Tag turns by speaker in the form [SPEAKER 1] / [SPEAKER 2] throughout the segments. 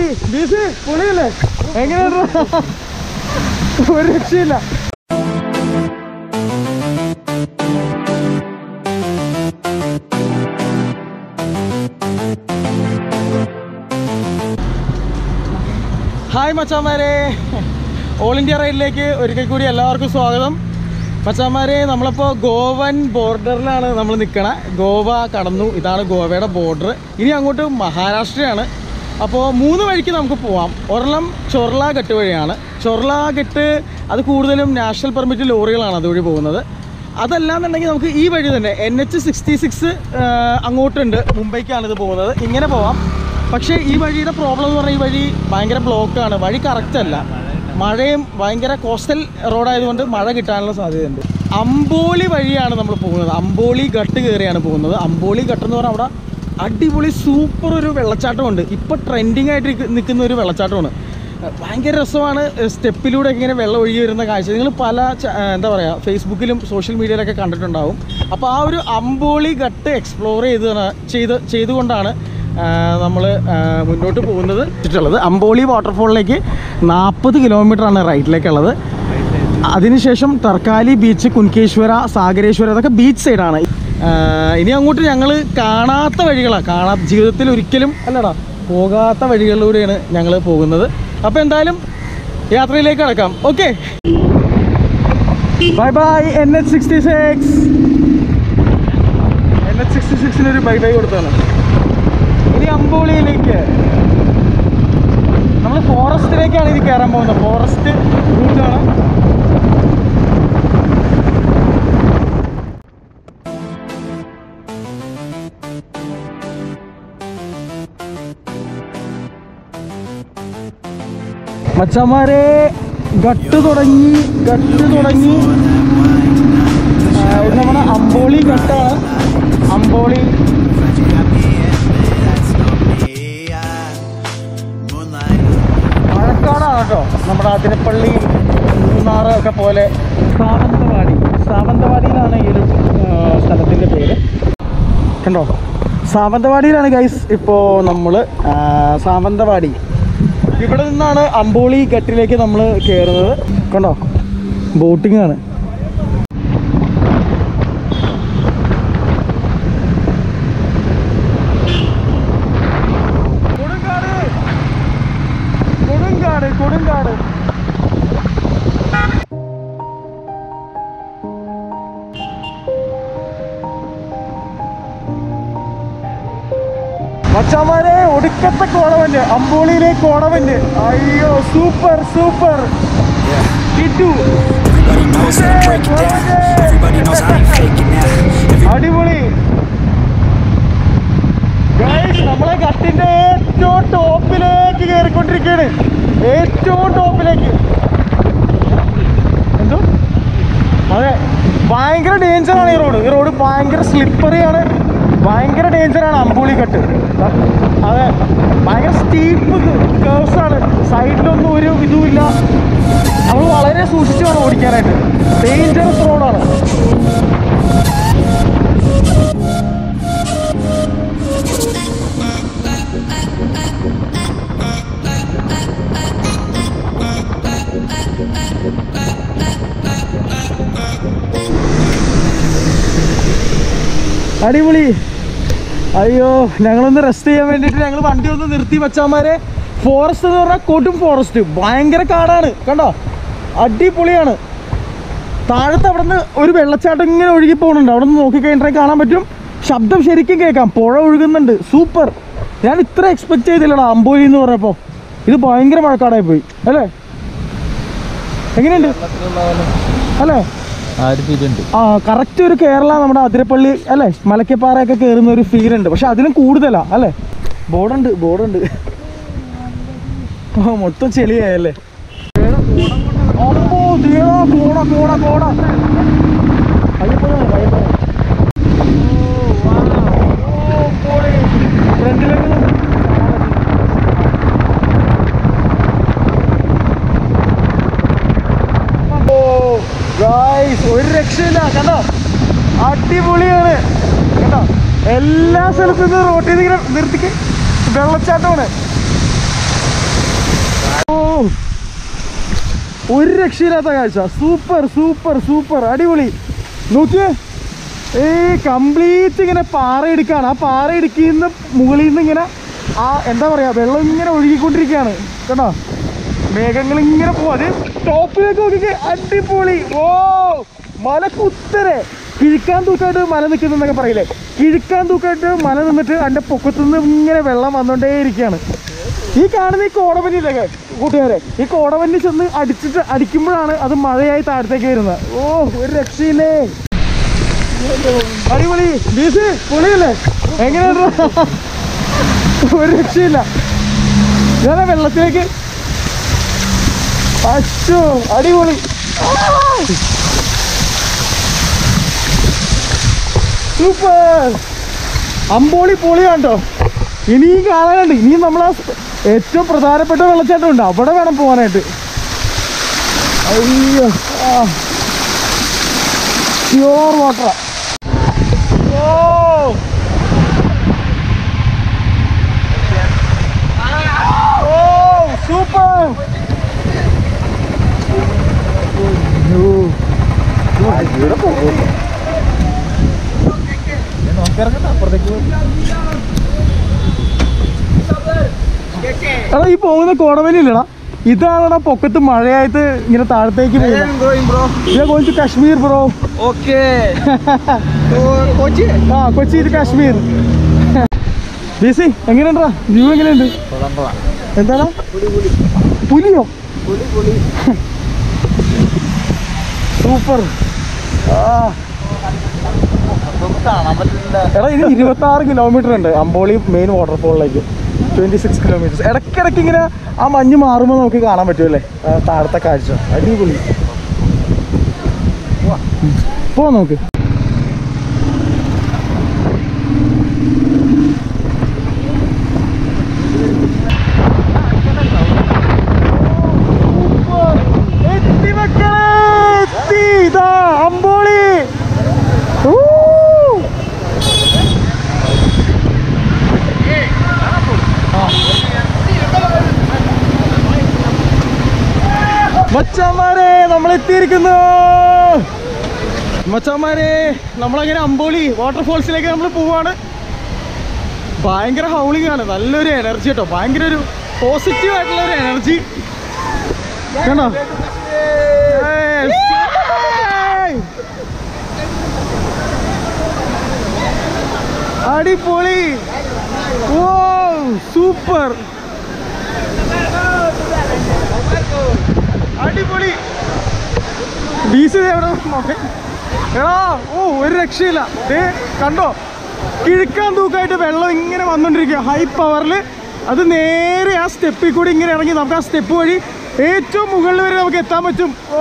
[SPEAKER 1] ബീസ് പൊളിയല്ലേ എങ്ങനെയാണ് ഒരു രക്ഷയില്ല ഹായ് മച്ചാമാരെ ഓൾ ഇന്ത്യ റൈഡിലേക്ക് ഒരിക്കൽ കൂടി എല്ലാവർക്കും സ്വാഗതം മച്ചാമാരെ നമ്മളിപ്പോൾ ഗോവൻ ബോർഡറിലാണ് നമ്മൾ നിൽക്കണ ഗോവ കടന്നു ഇതാണ് ഗോവയുടെ ബോർഡർ ഇനി അങ്ങോട്ട് മഹാരാഷ്ട്രയാണ് അപ്പോൾ മൂന്ന് വഴിക്ക് നമുക്ക് പോവാം ഒരെണ്ണം ചൊർലാഘട്ട് വഴിയാണ് ചൊർലാഘട്ട് അത് കൂടുതലും നാഷണൽ പെർമിറ്റ് ലോറികളാണ് അതുവഴി പോകുന്നത് അതല്ലാന്നുണ്ടെങ്കിൽ നമുക്ക് ഈ വഴി തന്നെ എൻ എച്ച് സിക്സ്റ്റി സിക്സ് അങ്ങോട്ടുണ്ട് മുംബൈക്കാണ് ഇത് പോകുന്നത് ഇങ്ങനെ പോവാം പക്ഷേ ഈ വഴിയുടെ പ്രോബ്ലം എന്ന് പറഞ്ഞാൽ ഈ വഴി ഭയങ്കര ബ്ലോക്കാണ് വഴി കറക്റ്റ് അല്ല മഴയും ഭയങ്കര കോസ്റ്റൽ റോഡായതുകൊണ്ട് മഴ കിട്ടാനുള്ള സാധ്യതയുണ്ട് അമ്പോളി വഴിയാണ് നമ്മൾ പോകുന്നത് അമ്പോളി ഘട്ട് കയറിയാണ് പോകുന്നത് അമ്പോളി ഘട്ട് എന്ന് പറഞ്ഞാൽ അവിടെ അടിപൊളി സൂപ്പർ ഒരു വെള്ളച്ചാട്ടമുണ്ട് ഇപ്പോൾ ട്രെൻഡിങ് ആയിട്ട് നിൽക്ക- നിൽക്കുന്ന ഒരു വെള്ളച്ചാട്ടമാണ് ഭയങ്കര രസമാണ് സ്റ്റെപ്പിലൂടെ ഇങ്ങനെ വെള്ളം ഒഴുകി വരുന്ന കാഴ്ച നിങ്ങൾ പല ച- ആ, എന്താ പറയുക ഫേസ്ബുക്കിലും സോഷ്യൽ മീഡിയയിലൊക്കെ കണ്ടിട്ടുണ്ടാവും അപ്പോൾ ആ ഒരു അമ്പോളി ഘട്ട് എക്സ്പ്ലോർ ചെയ്ത് ചെയ്ത് ചെയ്തുകൊണ്ടാണ് നമ്മൾ മുന്നോട്ട് പോകുന്നത് ചുറ്റുള്ളത് അമ്പോളി വാട്ടർഫോളിലേക്ക് നാൽപ്പത് കിലോമീറ്ററാണ് റൈറ്റിലേക്കുള്ളത് അതിനുശേഷം തർക്കാലി ബീച്ച് കുൻകേശ്വര സാഗരേശ്വര അതൊക്കെ ബീച്ച് സൈഡാണ് ഇനി അങ്ങോട്ട് ഞങ്ങൾ കാണാത്ത വഴികളാണ് കാണാ ജീവിതത്തിൽ ഒരിക്കലും അല്ലടാ പോകാത്ത വഴികളിലൂടെയാണ് ഞങ്ങൾ പോകുന്നത് അപ്പോൾ എന്തായാലും യാത്രയിലേക്ക് കടക്കാം okay bye bye N H sixty six N H sixty സിക്സിന് ഒരു ബൈ ബൈ കൊടുത്താണ് ഇനി അമ്പോളിയിലേക്ക് നമ്മൾ ഫോറസ്റ്റിലേക്കാണ് ഇത് കയറാൻ പോകുന്നത് ഫോറസ്റ്റ് റൂട്ടാണ് മച്ചന്മാരെ ഗട്ട് തുടങ്ങി ഗട്ട് തുടങ്ങി ആ, ഇത് നമ്മുടെ അമ്പോളി ഘട്ടാണ് അമ്പോളി മഴക്കാടാണ് കേട്ടോ നമ്മുടെ അതിരപ്പള്ളി മൂന്നാറ് ഒക്കെ പോലെ സാവന്തവാടി സാവന്തവാടിയിലാണ് ഈ ഒരു ആ, സ്ഥലത്തിൻ്റെ പേര് കണ്ടോ സാവന്തവാടിയിലാണ് ഗൈസ് ഇപ്പോൾ നമ്മൾ സാവന്തവാടി ഇവിടെ നിന്നാണ് അമ്പോളി ഘട്ടിലേക്ക് നമ്മൾ കയറുന്നത് കണ്ടോ ബോട്ടിംഗ് ആണ് കൊടുങ്കാട് കൊടുങ്കാട് കൊടുങ്കാട് മച്ചാമാരെ ഒടുക്കത്തെ കോടവന്റ് അമ്പോളിയിലേക്ക് കോടവന്റ് അയ്യോ സൂപ്പർ സൂപ്പർ കിട്ടു
[SPEAKER 2] Everybody knows that I'm breaking down. Everybody knows I ain't faking now. Every-
[SPEAKER 1] അടിപൊളി Guys, നമ്മളെ ഘട്ടിന്റെ ഏറ്റവും ടോപ്പിലേക്ക് കയറിക്കൊണ്ടിരിക്കുകയാണ് ഏറ്റവും ടോപ്പിലേക്ക് എന്തോ അതെ ഭയങ്കര ഡേഞ്ചറാണ് ഈ റോഡ് ഈ റോഡ് ഭയങ്കര സ്ലിപ്പറിയാണ് ഭയങ്കര ഡേഞ്ചറാണ് അമ്പൂളി കട്ട് അതെ ഭയങ്കര സ്റ്റീപ്പ് കേഴ്സ് ആണ് സൈഡിലൊന്നും ഒരു ഇതുമില്ല നമ്മൾ വളരെ സൂക്ഷിച്ച് വേണം ഓടിക്കാനായിട്ട് ഡേഞ്ചറസ് റോഡാണ് അടിപൊളി അയ്യോ ഞങ്ങളൊന്ന് റെസ്റ്റ് ചെയ്യാൻ വേണ്ടിയിട്ട് ഞങ്ങൾ വണ്ടി ഒന്ന് നിർത്തി വെച്ചാമാരെ ഫോറസ്റ്റ് എന്ന് പറഞ്ഞാൽ കൊടും ഫോറസ്റ്റ് ഭയങ്കര കാടാണ് കണ്ടോ അടിപൊളിയാണ് താഴത്ത് അവിടെ നിന്ന് ഒരു വെള്ളച്ചാട്ടം ഇങ്ങനെ ഒഴുകി പോകുന്നുണ്ട് അവിടെ നിന്ന് നോക്കിക്കഴിഞ്ഞിട്ട് കാണാൻ പറ്റും ശബ്ദം ശരിക്കും കേൾക്കാം പുഴ ഒഴുകുന്നുണ്ട് സൂപ്പർ ഞാൻ ഇത്ര എക്സ്പെക്ട് ചെയ്തില്ലടാ അമ്പോയി എന്ന് പറഞ്ഞപ്പോൾ ഇത് ഭയങ്കര മഴക്കാടായി പോയി അല്ലേ എങ്ങനെയുണ്ട് അല്ലേ
[SPEAKER 3] ആ ഒരു ഫീൽ ഉണ്ട്
[SPEAKER 1] ആ കറക്റ്റ് ഒരു കേരള നമ്മുടെ അതിരപ്പള്ളി അല്ലേ മലക്കപ്പാറയൊക്കെ കയറുന്ന ഒരു ഫീൽ ഉണ്ട് പക്ഷെ അതിലും കൂടുതലാ അല്ലേ ബോർഡുണ്ട് ബോർഡുണ്ട് ഓ മൊത്തം ചെളിയായല്ലേ അപ്പോ ദേടാ, കോട കോട കോട അയ്യപ്പനാണ്, അയ്യപ്പനാണ്. ഓ, wow. ഓ, പൊളി. ഫ്രണ്ടിലേക്ക് നോക്ക്. ഓ ഗായ്സ് ഒരു രക്ഷയില്ല കണ്ടോ അടിപൊളിയാണ് കണ്ടോ എല്ലാ സ്ഥലത്തും നിന്ന് റോട്ടിൽ നിന്ന് ഇങ്ങനെ നിർത്തിക്ക് വെള്ളച്ചാട്ടമാണ് ഒരു രക്ഷയില്ലാത്ത കാഴ്ച സൂപ്പർ സൂപ്പർ സൂപ്പർ അടിപൊളി നോക്കിയേ ഈ കംപ്ലീറ്റ് ഇങ്ങനെ പാറ എടുക്കാണ് ആ പാറ ഇടുക്കിന്ന് മുകളിൽ നിന്ന് ഇങ്ങനെ ആ എന്താ പറയാ വെള്ളം ഇങ്ങനെ ഒഴുകിക്കൊണ്ടിരിക്കുകയാണ് കേട്ടോ മേഘങ്ങൾ ഇങ്ങനെ പോവാ അത് ടോപ്പിലേക്ക് നോക്കിക്കേ അടിപൊളി ഓ മല കുത്തരെ കിഴുക്കാൻ തൂക്കായിട്ട് മല നിൽക്കുന്നൊക്കെ പറയില്ലേ കിഴുക്കാൻ തൂക്കായിട്ട് മല നിന്നിട്ട് അതിന്റെ പൊക്കത്തു നിന്ന് ഇങ്ങനെ വെള്ളം വന്നുകൊണ്ടേ ഇരിക്കുകയാണ് ഈ കാണുന്ന ഈ കോടവന്നിയില്ലേ കൂട്ടുകാരെ ഈ കോടവന്നി ചെന്ന് അടിച്ചിട്ട് അടിക്കുമ്പോഴാണ് അത് മഴയായി താഴത്തേക്ക് വരുന്നത് ഓ ഒരു രക്ഷയില്ലേ അടിപൊളി ബീസ് പൊളിയല്ലേ എങ്ങനെയാണ് ഒരു രക്ഷയില്ല ഞാൻ വെള്ളത്തിലേക്ക് അച്ചോ അടിപൊളി സൂപ്പർ അമ്പോളി പൊളിയാണ്ടോ ഇനിയും കാണാനുണ്ട് ഇനിയും നമ്മൾ ഏറ്റവും പ്രധാനപ്പെട്ട വെള്ളച്ചാട്ടം ഉണ്ട് അവിടെ വേണം പോകാനായിട്ട് അയ്യോ പ്യുവർ വാട്ടർ ഓ ഓ സൂപ്പർ എടാ ഈ പോകുന്ന കോടവലില്ലടാ ഇതാണടാ പൊക്കത്ത് മഴയായിട്ട് ഇങ്ങനെ താഴത്തേക്ക് പോകുന്നത്
[SPEAKER 3] going, bro.
[SPEAKER 1] We are going to Kashmir, bro.
[SPEAKER 3] Okay. so, Kochi?
[SPEAKER 1] ആ കൊച്ചി to കാശ്മീർ ബിസി എങ്ങനെയുണ്ടാ വ്യൂ എങ്ങനെയുണ്ട് എന്താണ് പുലിയോ സൂപ്പർ
[SPEAKER 3] കാണാൻ പറ്റില്ല
[SPEAKER 1] എടാ ഇത് ഇരുപത്തി ആറ് കിലോമീറ്റർ ഉണ്ട് അമ്പോളി മെയിൻ വാട്ടർഫോളിലേക്ക് ട്വന്റി സിക്സ് കിലോമീറ്റേഴ്സ് ഇടയ്ക്കിടയ്ക്ക് ഇങ്ങനെ ആ മഞ്ഞ് മാറുമ്പോൾ നമുക്ക് കാണാൻ പറ്റുമല്ലേ ആ താഴത്തെ കാഴ്ച അടിപൊളി പോവാം നമുക്ക് എത്തി മക്കളെ എത്തി ഇതാ അമ്പോളി ഊ മച്ചാമാരെ നമ്മൾ എത്തിയിരിക്കുന്നു മച്ചാമാരെ നമ്മളങ്ങനെ അമ്പോളി വാട്ടർഫോൾസിലേക്ക് നമ്മൾ പോവാണ് ഭയങ്കര ഹൗളിംഗ് ആണ് നല്ലൊരു എനർജി കേട്ടോ ഭയങ്കര ഒരു പോസിറ്റീവ് ആയിട്ടുള്ള ഒരു എനർജി കണ്ടോ Yes. Hey. അടിപൊളി ഓ സൂപ്പർ അടിപൊളി ബീച്ച് എവിടെ നോക്കെ എടാ ഓ ഒരു രക്ഷയില്ല ദേ കണ്ടോ കിഴക്കാൻ തൂക്കായിട്ട് വെള്ളം ഇങ്ങനെ വന്നോണ്ടിരിക്കുക ഹൈ പവറിൽ അത് നേരെ ആ സ്റ്റെപ്പിൽ കൂടി ഇങ്ങനെ ഇറങ്ങി നമുക്ക് ആ സ്റ്റെപ്പ് വഴി ഏറ്റവും മുകളിൽ വരെ നമുക്ക് എത്താൻ പറ്റും ഓ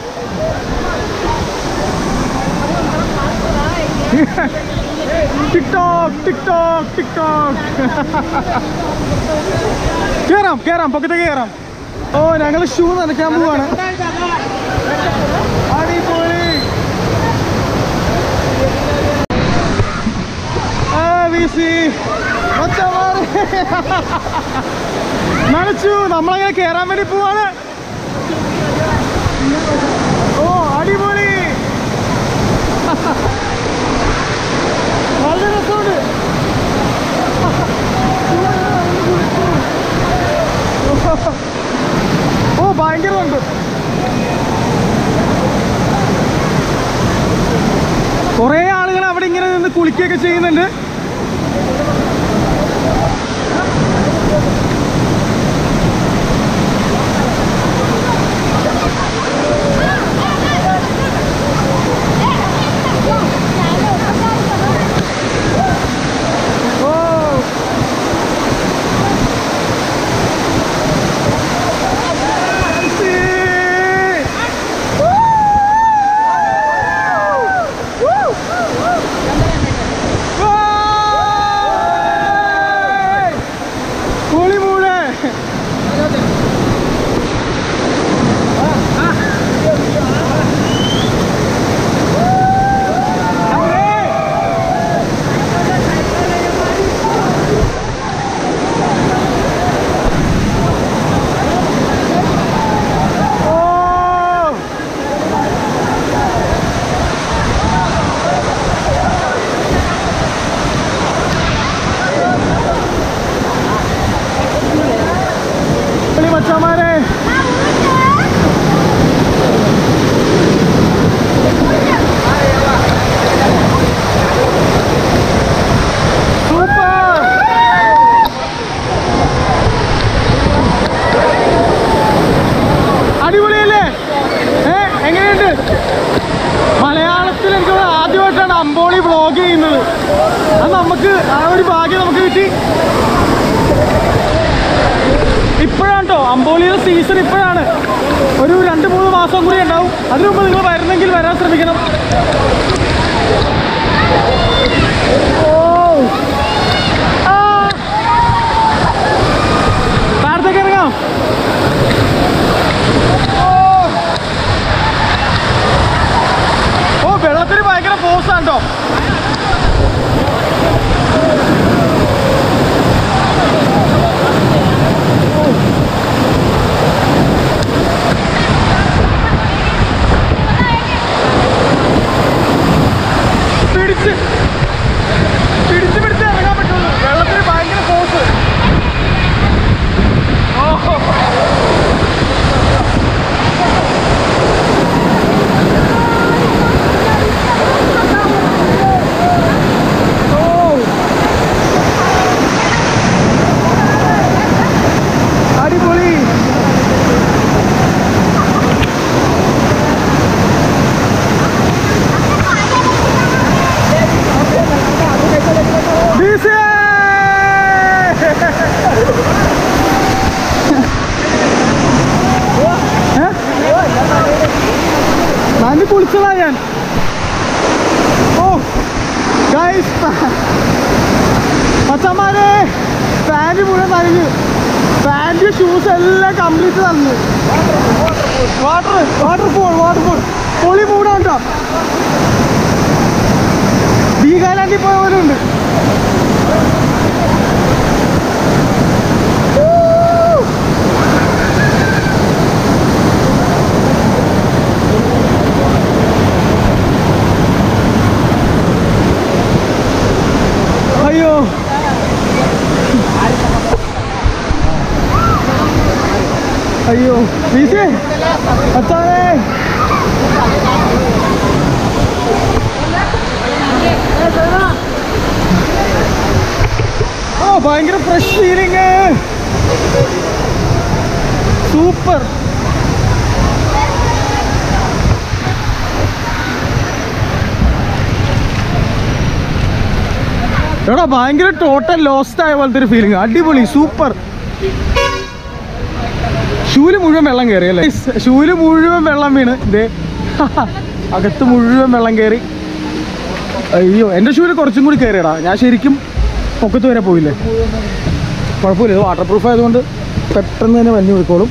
[SPEAKER 1] ടിക്ടോക്ക് ടിക്ടോക്ക് ടിക്ടോക്ക് കേറാം കേറാം പൊക്കത്തേക്ക് കേറാം ഓ ഞങ്ങൾ ഷൂ നനയ്ക്കാൻ പോവാണ് അടിപൊളി ആ വീസി മച്ചന്മാരെ. നനച്ചു നമ്മളങ്ങനെ കേറാൻ വേണ്ടി പോവാണ് ഓ അടിപൊളി നല്ല രസമുണ്ട് ഓ ഭയങ്കരമുണ്ട് കുറേ ആളുകൾ അവിടെ ഇങ്ങനെ നിന്ന് കുളിക്കുകയൊക്കെ ചെയ്യുന്നുണ്ട് ഓ മച്ചാമാരെ സൂപ്പർ അടിപൊളിയല്ലേ ഏ എങ്ങനെയുണ്ട് മലയാളത്തിൽ എനിക്ക് തോന്നുന്നു ആദ്യമായിട്ടാണ് അമ്പോളി വ്ളോഗ് ചെയ്യുന്നത് അത് നമുക്ക് ആ ഒരു ഭാഗ്യം നമുക്ക് കിട്ടി ഇപ്പോഴാണ് കേട്ടോ അമ്പോളിയുടെ സീസൺ ഇപ്പോഴാണ് ഒരു രണ്ട് മൂന്ന് മാസം കൂടി ഉണ്ടാവും അതിനു മുമ്പ് നിങ്ങൾ വരുന്നെങ്കിൽ വരാൻ ശ്രമിക്കണം ഓ ആ. താഴത്തേക്ക് ഇറങ്ങാം ഓ വെള്ളത്തിന് ഭയങ്കര ഫോഴ്സാണ് കേട്ടോ പിടിച്ച് പിടിച്ച് പിടിച്ച് ഇറങ്ങാൻ പറ്റുള്ളൂ വെള്ളത്തിന് ഭയങ്കര ഫോഴ്സ് ഓഹോ അടിപൊളി BC! ഏ? നന്ദി കുളിച്ചതാ ഞാൻ ഓ ഗൈസ് മച്ചന്മാരെ പാൻറ് മുഴുവൻ നനഞ്ഞു പാൻറ് ഷൂസ് എല്ലാം കംപ്ലീറ്റ് തന്നു water waterfall waterfall പൊളി മൂടാണ് കേട്ടോ ബീഗാലാൻഡിൽ പോയ പോലെ ഉണ്ട് അയ്യോ അയ്യോ വീശേ അച്ചാറേ ഓ ഭയങ്കര ഫ്രഷ് ഫീലിംഗ് സൂപ്പർ എടാ ഭയങ്കര ടോട്ടൽ ലോസ്റ്റ് ആയ പോലത്തെ ഒരു ഫീലിംഗ് അടിപൊളി സൂപ്പർ ഷൂല് മുഴുവൻ വെള്ളം കയറി അല്ലേ ഷൂല് മുഴുവൻ വെള്ളം വീണ് ദേ അകത്ത് മുഴുവൻ വെള്ളം കയറി അയ്യോ എൻ്റെ ഷൂല് കുറച്ചും കൂടി കയറിയടാ ഞാൻ ശരിക്കും പൊക്കത്ത് വരെ പോയില്ലേ കുഴപ്പമില്ല ഇത് വാട്ടർ പ്രൂഫ് ആയതുകൊണ്ട് പെട്ടെന്ന് തന്നെ വന്നി പോയിക്കോളും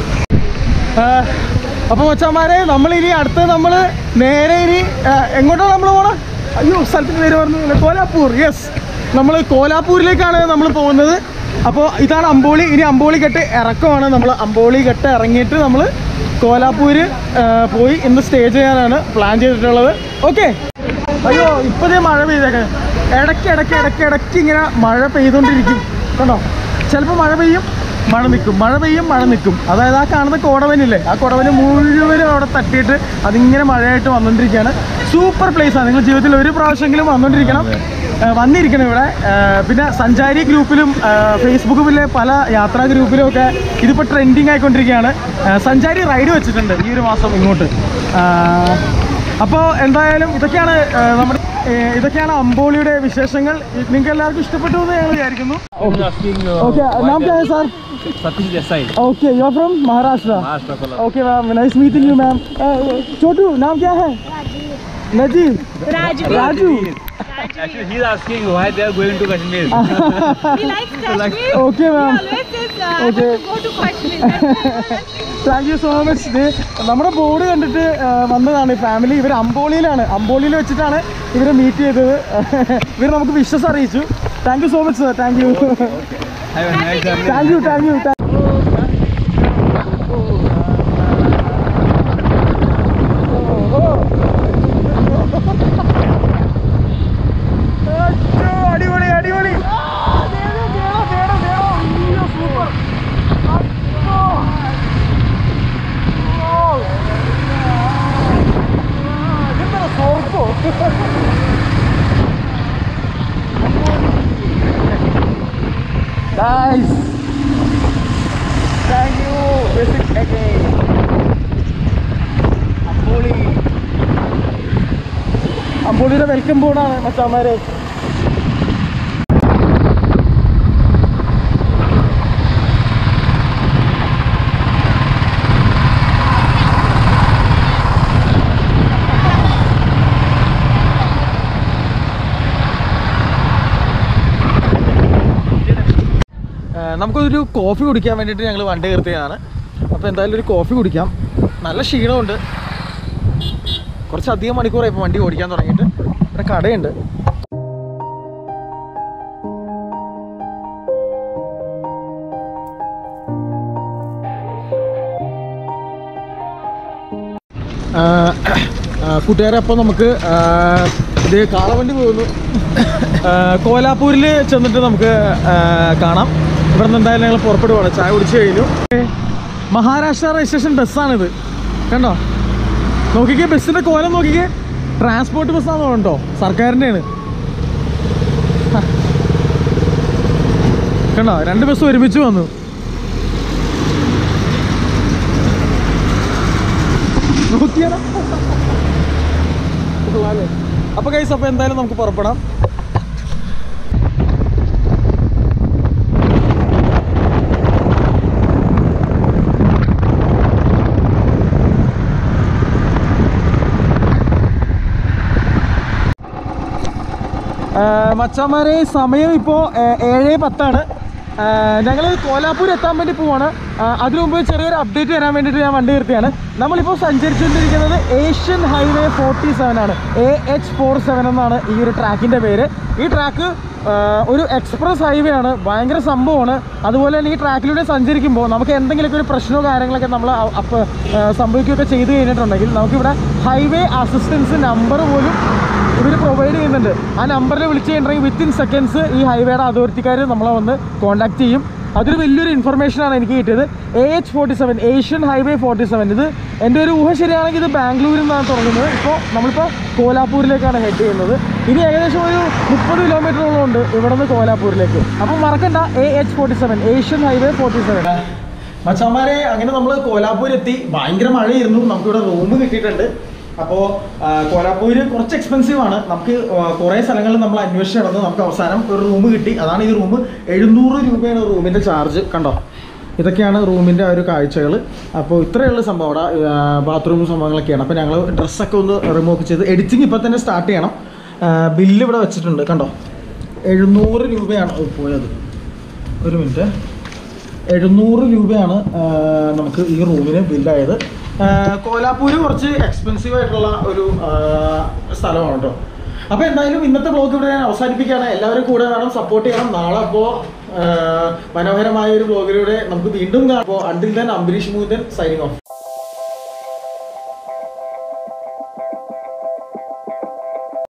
[SPEAKER 1] അപ്പോൾ മച്ചാന്മാരെ നമ്മൾ ഇനി അടുത്ത് നമ്മൾ നേരെ ഇനി ആ, എങ്ങോട്ടാണ് നമ്മൾ പോണത് അയ്യോ സ്ഥലത്തിന് പേര് പറഞ്ഞു കോലാപ്പൂർ യെസ് നമ്മൾ കോലാപ്പൂരിലേക്കാണ് നമ്മൾ പോകുന്നത് അപ്പോൾ ഇതാണ് അമ്പോളി ഇനി അമ്പോളി കെട്ട് ഇറക്കമാണ് നമ്മൾ അമ്പോളി കെട്ട് ഇറങ്ങിയിട്ട് നമ്മൾ കോലാപ്പൂര് ആ, പോയി ഇന്ന് സ്റ്റേ ചെയ്യാനാണ് പ്ലാൻ ചെയ്തിട്ടുള്ളത് ഓക്കെ അയ്യോ ഇപ്പോഴേ മഴ പെയ്തേക്കെ ഇടയ്ക്ക് ഇടയ്ക്ക് ഇടയ്ക്ക് ഇടയ്ക്ക് ഇങ്ങനെ മഴ പെയ്തുകൊണ്ടിരിക്കും കണ്ടോ ചിലപ്പോൾ മഴ പെയ്യും മഴ നിൽക്കും മഴ പെയ്യും മഴ നിൽക്കും അതായത് ആ കാണുന്ന കോടവനില്ലേ ആ കോടവന് മുഴുവനും അവിടെ തട്ടിയിട്ട് അതിങ്ങനെ മഴയായിട്ട് വന്നുകൊണ്ടിരിക്കുകയാണ് സൂപ്പർ പ്ലേസ് ആണ് നിങ്ങൾ ജീവിതത്തിൽ ഒരു പ്രാവശ്യമെങ്കിലും വന്നുകൊണ്ടിരിക്കണം ആ, വന്നിരിക്കണം ഇവിടെ ആ, പിന്നെ സഞ്ചാരി ഗ്രൂപ്പിലും ആ, ഫേസ്ബുക്കിലെ പല യാത്രാ ഗ്രൂപ്പിലും ഒക്കെ ഇതിപ്പോൾ ട്രെൻഡിങ് ആയിക്കൊണ്ടിരിക്കുകയാണ് ആ, സഞ്ചാരി റൈഡ് വെച്ചിട്ടുണ്ട് ഈ ഒരു മാസം ഇങ്ങോട്ട് അപ്പോൾ എന്തായാലും ഇതൊക്കെയാണ് ആ, നമ്മുടെ ഏ, ഇതൊക്കെയാണ് അമ്പോളിയുടെ വിശേഷങ്ങൾ നിങ്ങൾക്ക് എല്ലാവർക്കും ഇഷ്ടപ്പെട്ടു എന്ന് ഞങ്ങൾ വിചാരിക്കുന്നു ഓക്കെ നാം ക്യാ ഹൈ sir
[SPEAKER 4] Satish Desai
[SPEAKER 1] okay you are from Maharashtra
[SPEAKER 4] Maharashtra Kolhapur
[SPEAKER 1] okay ma'am nice meeting you ma'am Chhotu नाम क्या है Najeeb
[SPEAKER 5] Raju.
[SPEAKER 1] Raju
[SPEAKER 4] Actually, he's asking why they are going to Kashmir.
[SPEAKER 5] He likes Kashmir.
[SPEAKER 1] Okay
[SPEAKER 5] He
[SPEAKER 1] ma'am
[SPEAKER 5] always says, uh, I
[SPEAKER 1] Okay.
[SPEAKER 5] want to go to Kashmir.
[SPEAKER 1] Thank you so much ഇത് നമ്മുടെ board കണ്ടിട്ട് ആ, വന്നതാണ് family ഇവർ അമ്പോളിയിലാണ് അമ്പോളിയിൽ വെച്ചിട്ടാണ് ഇവരെ meet ചെയ്തത് ഇവർ നമുക്ക് വിശ്വസ് അറിയിച്ചു thank you so much sir thank you
[SPEAKER 4] Have a nice journey.
[SPEAKER 1] Thank you thank you അടിപൊളി അടിപൊളി സൂപ്പർ visit again. അമ്പോളി അമ്പോളിയുടെ വെൽക്കം ബോർഡാണ് മച്ചാമാരെ ഏഹ് നമുക്കൊരു കോഫി കുടിക്കാൻ വേണ്ടിയിട്ട് ഞങ്ങൾ വണ്ടി നിർത്തിയതാണ് അപ്പോൾ എന്തായാലും ഒരു കോഫി കുടിക്കാം നല്ല ക്ഷീണമുണ്ട് കുറച്ചധികം മണിക്കൂറായി ഇപ്പോൾ വണ്ടി ഓടിക്കാൻ തുടങ്ങിയിട്ട് ഇവിടെ കടയുണ്ട് കൂട്ടുകാരെ അപ്പോൾ നമുക്ക് ആ, ഇത് കാളവണ്ടി പോകുന്നു കോലാപ്പൂരിൽ ചെന്നിട്ട് നമുക്ക് ആ, കാണാം ഇവിടെ നിന്ന് എന്തായാലും ഞങ്ങൾ പുറപ്പെടുവാണ് ചായ കുടിച്ച് കഴിഞ്ഞു മഹാരാഷ്ട്ര രജിസ്ട്രേഷൻ ബസ്സാണിത് കണ്ടോ നോക്കിക്കേ ബസ്സിൻ്റെ കോലം നോക്കിക്കേ ട്രാൻസ്പോർട്ട് ബസ്സാണെന്ന് കേട്ടോ സർക്കാരിൻ്റെയാണ് കണ്ടോ രണ്ട് ബസ് ഒരുമിച്ച് വന്നു നോക്കിയാലോ അപ്പൊ കൈസ് അപ്പൊ എന്തായാലും നമുക്ക് പുറപ്പെടാം മച്ചാമാരെ സമയം ഇപ്പോൾ ഏഴ് പത്താണ് ഞങ്ങൾ കോലാപ്പൂർ എത്താൻ വേണ്ടി പോവാണ് ആ, അതിനു മുമ്പ് ചെറിയൊരു അപ്ഡേറ്റ് തരാൻ വേണ്ടിയിട്ട് ഞാൻ വണ്ടി നിർത്തിയാണ് നമ്മളിപ്പോൾ സഞ്ചരിച്ചുകൊണ്ടിരിക്കുന്നത് ഏഷ്യൻ ഹൈവേ ഫോർട്ടി സെവൻ ആണ് എ എച്ച് ഫോർ സെവൻ എന്നാണ് ഈ ഒരു ട്രാക്കിൻ്റെ പേര് ഈ ട്രാക്ക് ഒരു എക്സ്പ്രസ് ഹൈവേ ആണ് ഭയങ്കര സംഭവമാണ് അതുപോലെ തന്നെ ഈ ട്രാക്കിലൂടെ സഞ്ചരിക്കുമ്പോൾ നമുക്ക് എന്തെങ്കിലുമൊക്കെ ഒരു പ്രശ്നമോ കാര്യങ്ങളൊക്കെ നമ്മൾ അപ്പ് സംഭവിക്കുകയൊക്കെ ചെയ്തു കഴിഞ്ഞിട്ടുണ്ടെങ്കിൽ നമുക്കിവിടെ ഹൈവേ അസിസ്റ്റൻസ് നമ്പർ പോലും ഇവർ പ്രൊവൈഡ് ചെയ്യുന്നുണ്ട് ആ നമ്പറിൽ വിളിച്ച് കഴിഞ്ഞിട്ടുണ്ടെങ്കിൽ വിത്തിൻ സെക്കൻഡ്സ് ഈ ഹൈവേയുടെ അതോറിറ്റിക്കാർ നമ്മളെ വന്ന് കോൺടാക്ട് ചെയ്യും അതൊരു വലിയൊരു ഇൻഫർമേഷനാണ് എനിക്ക് കിട്ടിയത് A H forty seven Asian highway forty seven ഇത് എൻ്റെ ഒരു ഊഹ ശരിയാണെങ്കിൽ ഇത് ബാംഗ്ലൂരിൽ നിന്നാണ് തുടങ്ങുന്നത് ഇപ്പോൾ നമ്മളിപ്പോൾ കോലാപ്പൂരിലേക്കാണ് ഹെഡ് ചെയ്യുന്നത് ഇനി ഏകദേശം ഒരു മുപ്പത് കിലോമീറ്ററോളം ഉണ്ട് ഇവിടെ നിന്ന് കോലാപ്പൂരിലേക്ക് അപ്പോൾ മറക്കണ്ട A H forty seven Asian highway forty seven മച്ചാമാരെ അങ്ങനെ നമ്മൾ കോലാപ്പൂരെത്തി ഭയങ്കര മഴയായിരുന്നു നമുക്കിവിടെ റൂം കിട്ടിയിട്ടുണ്ട് അപ്പോൾ കോലാപ്പൂര് കുറച്ച് എക്സ്പെൻസീവ് ആണ് നമുക്ക് കുറേ സ്ഥലങ്ങളിൽ നമ്മൾ അന്വേഷിച്ച് നടന്ന് നമുക്ക് അവസാനം ഒരു റൂം കിട്ടി അതാണ് ഈ റൂം എഴുന്നൂറ് രൂപയാണ് റൂമിൻ്റെ ചാർജ് കണ്ടോ ഇതൊക്കെയാണ് റൂമിൻ്റെ ആ ഒരു കാഴ്ചകൾ അപ്പോൾ ഇത്രയുള്ള സംഭവം അവിടെ ബാത്റൂം സംഭവങ്ങളൊക്കെയാണ് അപ്പോൾ ഞങ്ങൾ ഡ്രസ്സൊക്കെ ഒന്ന് റിമൂവ് ചെയ്ത് എഡിറ്റിംഗ് ഇപ്പോൾ തന്നെ സ്റ്റാർട്ട് ചെയ്യണം ബില്ല് ഇവിടെ വെച്ചിട്ടുണ്ട് കണ്ടോ എഴുന്നൂറ് രൂപയാണ് ഓ, പോയത് ഒരു മിനിറ്റ് എഴുന്നൂറ് രൂപയാണ് ആ, നമുക്ക് ഈ റൂമിന് ബില്ലായത് കോലാപ്പൂര് കുറച്ച് എക്സ്പെൻസീവ് ആയിട്ടുള്ള ഒരു ആ, സ്ഥലമാണ് കേട്ടോ അപ്പോൾ എന്തായാലും ഇന്നത്തെ ബ്ലോഗ് ഇവിടെ ഞാൻ അവസാനിപ്പിക്കുകയാണ് എല്ലാവരും കൂടെ വേണം സപ്പോർട്ട് ചെയ്യണം നാളെ അപ്പോൾ മനോഹരമായ ഒരു ബ്ലോഗിലൂടെ നമുക്ക് വീണ്ടും കാണാം അപ്പോൾ until then Ambareesh Moonthan signing of